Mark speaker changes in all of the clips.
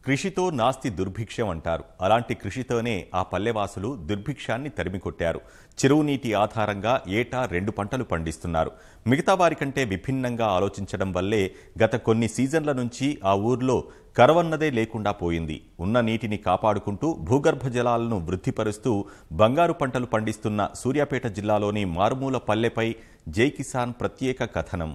Speaker 1: కృషితో నాస్తి దుర్భిక్షం అంటారు అలాంటి కృషితోనే ఆ పల్లెవాసులు దుర్భిక్షాన్ని తరిమికొట్టారు చెరువు నీటి ఆధారంగా ఏటా రెండు పంటలు పండిస్తున్నారు మిగతా వారికంటే విభిన్నంగా ఆలోచించడం వల్లే గత కొన్ని సీజన్ల నుంచి ఆ ఊర్లో కరవన్నదే లేకుండా పోయింది ఉన్న నీటిని కాపాడుకుంటూ భూగర్భ జలాలను వృద్ధిపరుస్తూ బంగారు పంటలు పండిస్తున్న సూర్యాపేట జిల్లాలోని మారుమూల పల్లెపై జై కిసాన్ ప్రత్యేక కథనం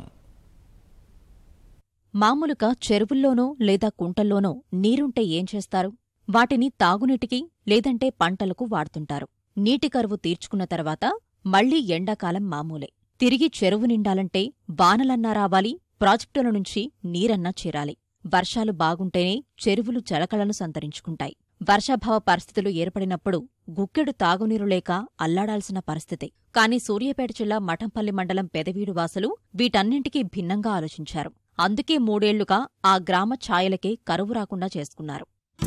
Speaker 2: మామూలుగా చెరువుల్లోనో లేదా కుంటల్లోనో నీరుంటే ఏం చేస్తారు వాటిని తాగునీటికి లేదంటే పంటలకు వాడుతుంటారు నీటి కరువు తీర్చుకున్న తర్వాత మళ్లీ ఎండాకాలం మామూలే తిరిగి చెరువు నిండాలంటే వానలన్నా రావాలి ప్రాజెక్టుల నుంచి నీరన్నా చేరాలి వర్షాలు బాగుంటేనే చెరువులు జలకళను సంతరించుకుంటాయి వర్షాభావ పరిస్థితులు ఏర్పడినప్పుడు గుక్కెడు తాగునీరు లేక అల్లాడాల్సిన పరిస్థితి కాని సూర్యాపేట జిల్లా మఠంపల్లి మండలం పెదవీడు వాసులు వీటన్నింటికీ భిన్నంగా ఆలోచించారు అందుకే మూడేళ్లుగా ఆ గ్రామ ఛాయలకే కరువు రాకుండా చేసుకున్నారు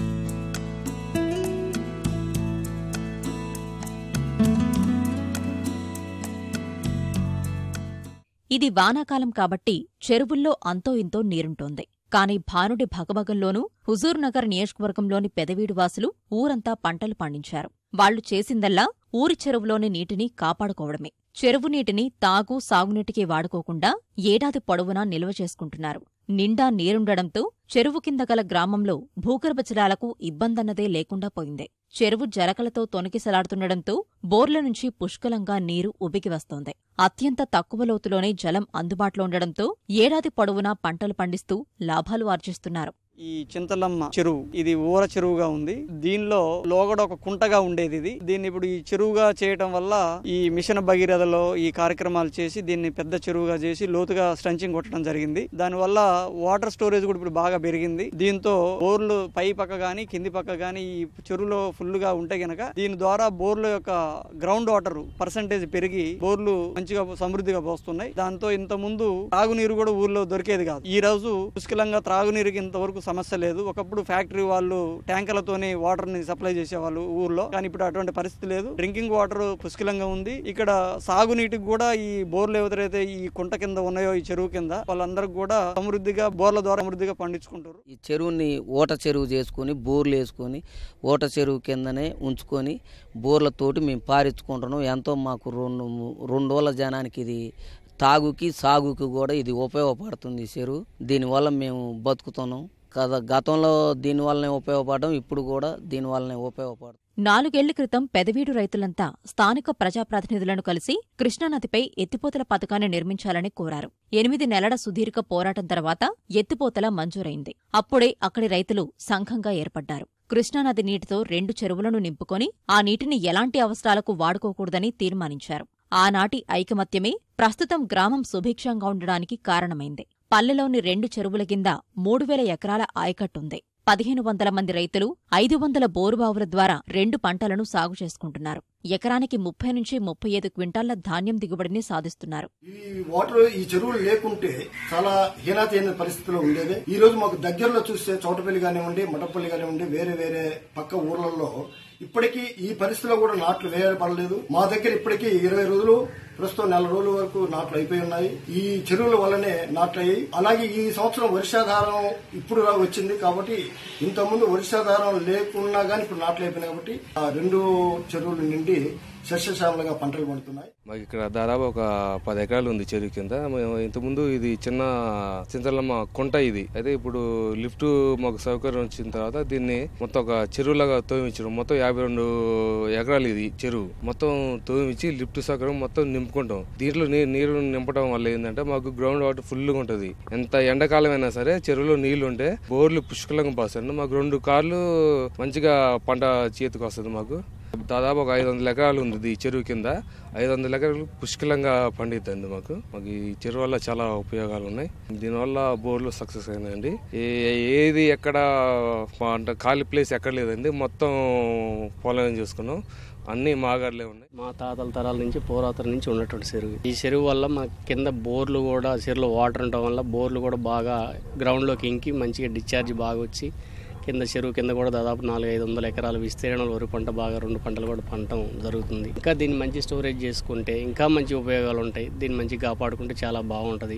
Speaker 2: ఇది వానాకాలం కాబట్టి చెరువుల్లో అంతో ఇంతో నీరుంటోంది కాని భానుడి భగభగంలోనూ హుజూర్నగర్ నియోజకవర్గంలోని పెదవీడు వాసులు ఊరంతా పంటలు పండించారు వాళ్లు చేసిందల్లా ఊరి చెరువులోని నీటిని కాపాడుకోవడమే చెరువు నీటిని తాగు సాగునీటికి వాడుకోకుండా ఏడాది పొడవునా నిల్వ చేసుకుంటున్నారు నిండా నీరుండడంతో చెరువు కింద గల గ్రామంలో భూగర్భ జలాలకు ఇబ్బందన్నదే లేకుండా పోయింది చెరువు జలకలతో తొణికిసలాడుతుండడంతో బోర్ల నుంచి పుష్కలంగా నీరు ఉబికి వస్తోంది అత్యంత తక్కువ లోతులోనే జలం అందుబాటులో ఉండడంతో ఏడాది పొడవునా పంటలు పండిస్తూ లాభాలు ఆర్జిస్తున్నారు
Speaker 3: ఈ చింతలమ్మ చెరువు ఇది ఊర చెరువుగా ఉంది దీనిలో లోగడ ఒక కుంటగా ఉండేది ఇది దీన్ని ఇప్పుడు ఈ చెరువుగా చేయటం వల్ల ఈ మిషన్ భగీరథలో ఈ కార్యక్రమాలు చేసి దీన్ని పెద్ద చెరువుగా చేసి లోతుగా స్ట్రంచింగ్ కొట్టడం జరిగింది దానివల్ల వాటర్ స్టోరేజ్ కూడా ఇప్పుడు బాగా పెరిగింది దీంతో బోర్లు పై పక్క గానీ కింది పక్క గానీ ఈ చెరువులో ఫుల్ గా ఉంటే గనక దీని ద్వారా బోర్ల యొక్క గ్రౌండ్ వాటర్ పర్సంటేజ్ పెరిగి బోర్లు మంచిగా సమృద్ధిగా పోస్తున్నాయి దాంతో ఇంత ముందు తాగునీరు కూడా ఊర్లో దొరికేది కాదు ఈ రోజు పుష్కలంగా త్రాగునీరుకి ఇంతవరకు సమస్య లేదు ఒకప్పుడు ఫ్యాక్టరీ వాళ్ళు ట్యాంకర్లతోని వాటర్ ని సప్లై చేసేవాళ్ళు ఊర్లో కానీ ఇప్పుడు అటువంటి పరిస్థితి లేదు డ్రింకింగ్ వాటర్ పుష్కలంగా ఉంది ఇక్కడ సాగునీటికి కూడా ఈ బోర్లు ఎవరైతే ఈ కుంట కింద ఉన్నాయో ఈ చెరువు కింద వాళ్ళందరికి కూడా సమృద్ధిగా బోర్ల ద్వారా సమృద్ధిగా పండించుకుంటారు
Speaker 4: ఈ చెరువుని ఓట చెరువు చేసుకొని బోర్లు వేసుకొని ఓట చెరువు కిందనే ఉంచుకొని బోర్లతోటి మేము పారించుకుంటున్నాం ఎంతో మాకు రెండు రెండు రోజుల జనానికి ఇది తాగుకి సాగుకి కూడా ఇది ఉపయోగపడుతుంది ఈ చెరువు దీనివల్ల మేము బతుకుతున్నాం కదా గతంలో దీనివల్లనే ఉపయోగపడడం ఇప్పుడు కూడా దీనివల్లనే ఉపయోగపడతాం
Speaker 2: నాలుగేళ్ల క్రితం పెదవీడు రైతులంతా స్థానిక ప్రజాప్రతినిధులను కలిసి కృష్ణానదిపై ఎత్తిపోతల పథకాన్ని నిర్మించాలని కోరారు ఎనిమిది నెలల సుదీర్ఘ పోరాటం తర్వాత ఎత్తిపోతల మంజూరైంది అప్పుడే అక్కడి రైతులు సంఘంగా ఏర్పడ్డారు కృష్ణానది నీటితో రెండు చెరువులను నింపుకొని ఆ నీటిని ఎలాంటి అవసరాలకు వాడుకోకూడదని తీర్మానించారు ఆనాటి ఐకమత్యమే ప్రస్తుతం గ్రామం సుభిక్షంగా ఉండడానికి కారణమైంది పల్లెలోని రెండు చెరువుల కింద మూడు వేల ఎకరాల ఆయకట్టుంది పదిహేను వందల మంది రైతులు ఐదు వందల బోరుబావుల ద్వారా రెండు పంటలను సాగు చేసుకుంటున్నారు ఎకరానికి ముప్పై నుంచి ముప్పై ఐదు క్వింటాళ్ల ధాన్యం దిగుబడిని సాధిస్తున్నారు
Speaker 5: ఈ వాటర్ ఈ చెరువులు లేకుంటే చాలా హీనాతీన పరిస్థితిలో ఉండేది ఈ రోజు మాకు దగ్గరలో చూస్తే చౌటపల్లి కానివ్వండి మటపల్లి కానివ్వండి వేరే వేరే పక్క ఊర్లలో ఇప్పటికీ ఈ పరిస్థితిలో కూడా నాట్లు వేయబడలేదు మా దగ్గర ఇప్పటికీ ఇరవై రోజులు ప్రస్తుతం నెల రోజుల వరకు నాట్లు అయిపోయి ఉన్నాయి ఈ చెరువుల వల్లనే నాట్లు అయ్యాయి అలాగే ఈ సంవత్సరం వర్షాధారం ఇప్పుడు వచ్చింది కాబట్టి ఇంతకుముందు వర్షాధారం లేకున్నా గానీ ఇప్పుడు నాట్లు అయిపోయినాయి కాబట్టి ఆ రెండు చెరువులు నిండి సస్యశ్యామలుగా పంటలు పండుతున్నాయి
Speaker 6: మాకు ఇక్కడ దాదాపు ఒక పది ఎకరాలు ఉంది చెరువు కింద మేము ఇంతకుముందు ఇది చిన్న చింతలమ్మ కుంట ఇది అయితే ఇప్పుడు లిఫ్ట్ మాకు సౌకర్యం వచ్చిన తర్వాత దీన్ని మొత్తం ఒక చెరువులాగా తోమించడం మొత్తం యాభై రెండు ఎకరాలు ఇది చెరువు మొత్తం తోమించి లిఫ్ట్ సౌకర్యం మొత్తం నింపుకుంటాం దీంట్లో నీ- నీరు నింపడం వల్ల ఏంటంటే మాకు గ్రౌండ్ వాటర్ ఫుల్గా ఉంటుంది ఎంత ఎండాకాలం అయినా సరే చెరువులో నీళ్లు ఉంటే బోర్లు పుష్కలంగా పోస్తాయి మాకు రెండు కార్లు మంచిగా పంట చేతికి వస్తుంది మాకు దాదాపు ఒక ఐదు వందల ఎకరాలు ఉంది ఈ చెరువు కింద ఐదు వందల ఎకరాలు పుష్కలంగా పండిద్దండి మాకు మాకు ఈ చెరువు వల్ల చాలా ఉపయోగాలు ఉన్నాయి దీనివల్ల బోర్లు సక్సెస్ అయినాయండి ఏ- ఏది ఎక్కడ అంటే ఖాళీ ప్లేస్ ఎక్కడ లేదండి మొత్తం పొలం చేసుకున్నాం అన్ని మాగాడలే ఉన్నాయి
Speaker 7: మా తాతల తరాల నుంచి పురాతన నుంచి ఉన్నటువంటి చెరువు ఈ చెరువు వల్ల మా కింద బోర్లు కూడా చెరువులో వాటర్ ఉండటం వల్ల బోర్లు కూడా బాగా గ్రౌండ్లోకి ఇంకి మంచిగా డిశ్చార్జ్ బాగా వచ్చి కింద చెరువు కింద కూడా దాదాపు నాలుగు ఐదు వందల ఎకరాల విస్తీర్ణంలో వరి పంట బాగా రెండు పంటలు కూడా పంటం జరుగుతుంది ఇంకా దీన్ని మంచి స్టోరేజ్ చేసుకుంటే ఇంకా మంచి ఉపయోగాలు ఉంటాయి దీన్ని మంచిగా కాపాడుకుంటే చాలా బాగుంటుంది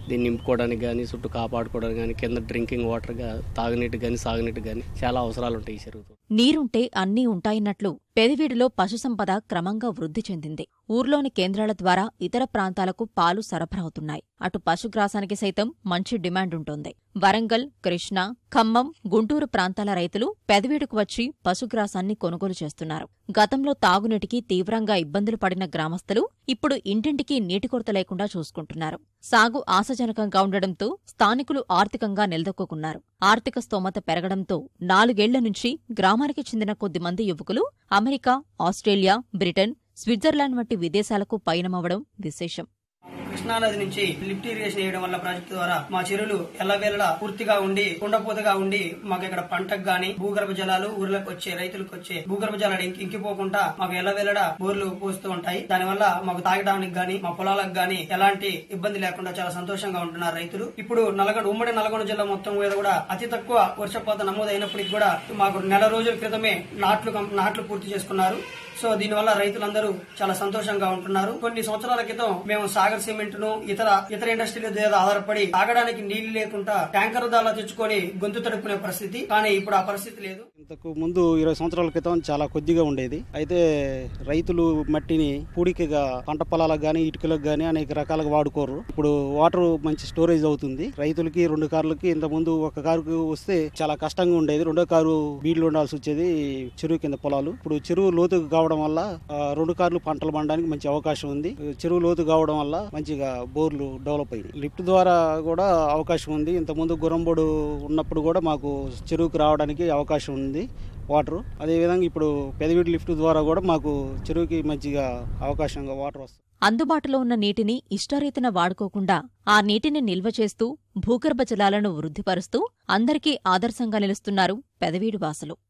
Speaker 7: దీన్ని నింపుకోవడానికి కానీ చుట్టూ కాపాడుకోవడానికి కానీ కింద డ్రింకింగ్ వాటర్గా తాగునీటి కానీ సాగునీటి కానీ చాలా అవసరాలు ఉంటాయి ఈ చెరువుతో
Speaker 2: నీరుంటే అన్నీ ఉంటాయన్నట్లు పెదివీడులో పశుసంపద క్రమంగా వృద్ధి చెందింది ఊర్లోని కేంద్రాల ద్వారా ఇతర ప్రాంతాలకు పాలు సరఫరవుతున్నాయి అటు పశుగ్రాసానికి సైతం మంచి డిమాండ్ ఉంటోంది వరంగల్ కృష్ణా ఖమ్మం గుంటూరు ప్రాంతాల రైతులు పెదవీడుకు వచ్చి పశుగ్రాసాన్ని కొనుగోలు చేస్తున్నారు గతంలో తాగునీటికి తీవ్రంగా ఇబ్బందులు పడిన గ్రామస్తులు ఇప్పుడు ఇంటింటికి నీటి కొరత లేకుండా చూసుకుంటున్నారు సాగు ఆశాజనకంగా ఉండడంతో స్థానికులు ఆర్థికంగా నిలదొక్కున్నారు ఆర్థిక స్తోమత పెరగడంతో నాలుగేళ్ల నుంచి గ్రామానికి చెందిన కొద్దిమంది యువకులు అమెరికా ఆస్ట్రేలియా బ్రిటన్ స్విట్జర్లాండ్ వంటి విదేశాలకు పయనమవడం విశేషం
Speaker 8: కృష్ణానది నుంచి లిఫ్ట్ ఇరిగేషన్ చేయడం వల్ల ప్రాజెక్టు ద్వారా మా చెరువులు ఎల్లవేళలా పూర్తిగా ఉండి కుండపోతగా ఉండి మాకు ఇక్కడ పంటకు గాని భూగర్భ జలాలు ఊర్లకు వచ్చే రైతులకు వచ్చే భూగర్భ జలాలు ఇంకి- ఇంకిపోకుండా మాకు ఎల్లవేళలా బోర్లు పోస్తూ ఉంటాయి దానివల్ల మాకు తాగడానికి గాని మా పొలాలకు గాని ఎలాంటి ఇబ్బంది లేకుండా చాలా సంతోషంగా ఉంటున్నారు రైతులు ఇప్పుడు నల్గొండ ఉమ్మడి నల్గొండ జిల్లా మొత్తం మీద కూడా అతి తక్కువ వర్షపాతం నమోదైనప్పటికీ కూడా మాకు నెల రోజుల క్రితమే నాట్లు కం- నాట్లు పూర్తి చేసుకున్నారు సో దీనివల్ల రైతులందరూ చాలా సంతోషంగా ఉంటున్నారు కొన్ని సంవత్సరాల క్రితం మేము సాగర్ సిమెంట్ ను ఇతర ఇతర ఇండస్ట్రీల మీద ఆధారపడి తాగడానికి నీళ్లు లేకుండా ట్యాంకర్ దాలా తెచ్చుకొని గొంతు తడుపుకునే పరిస్థితి కానీ ఇప్పుడు ఆ పరిస్థితి లేదు
Speaker 9: ఇంతకు ముందు ఇరవై సంవత్సరాల క్రితం చాలా కొద్దిగా ఉండేది అయితే రైతులు మట్టిని పూడికగా పంట పొలాలకు గానీ ఇటుకలకు గానీ అనేక రకాలుగా వాడుకోరు ఇప్పుడు వాటర్ మంచి స్టోరేజ్ అవుతుంది రైతులకి రెండు కార్లకి ఇంత ముందు ఒక కారుకు వస్తే చాలా కష్టంగా ఉండేది రెండో కారు బీడ్లు ఉండాల్సి వచ్చేది చెరువు కింద పొలాలు ఇప్పుడు చెరువు లోతు కావడం వల్ల ఆ, రెండు కార్లు పంటలు పండడానికి మంచి అవకాశం ఉంది చెరువు లోతు కావడం వల్ల మంచిగా బోర్లు డెవలప్ అయ్యాయి లిఫ్ట్ ద్వారా కూడా అవకాశం ఉంది ఇంత ముందు గురంబోడు ఉన్నప్పుడు కూడా మాకు చెరువుకు రావడానికి అవకాశం ఉంది వాటర్ అదేవిధంగా ఇప్పుడు పెదవీడి లిఫ్ట్ ద్వారా కూడా మాకు చెరువుకి మంచిగా అవకాశంగా వాటర్ వస్తుంది
Speaker 2: అందుబాటులో ఉన్న నీటిని ఇష్టారీతిన వాడుకోకుండా ఆ నీటిని నిల్వ చేస్తూ భూగర్భ జలాలను వృద్ధిపరుస్తూ అందరికీ ఆదర్శంగా నిలుస్తున్నారు పెదవీడు వాసులు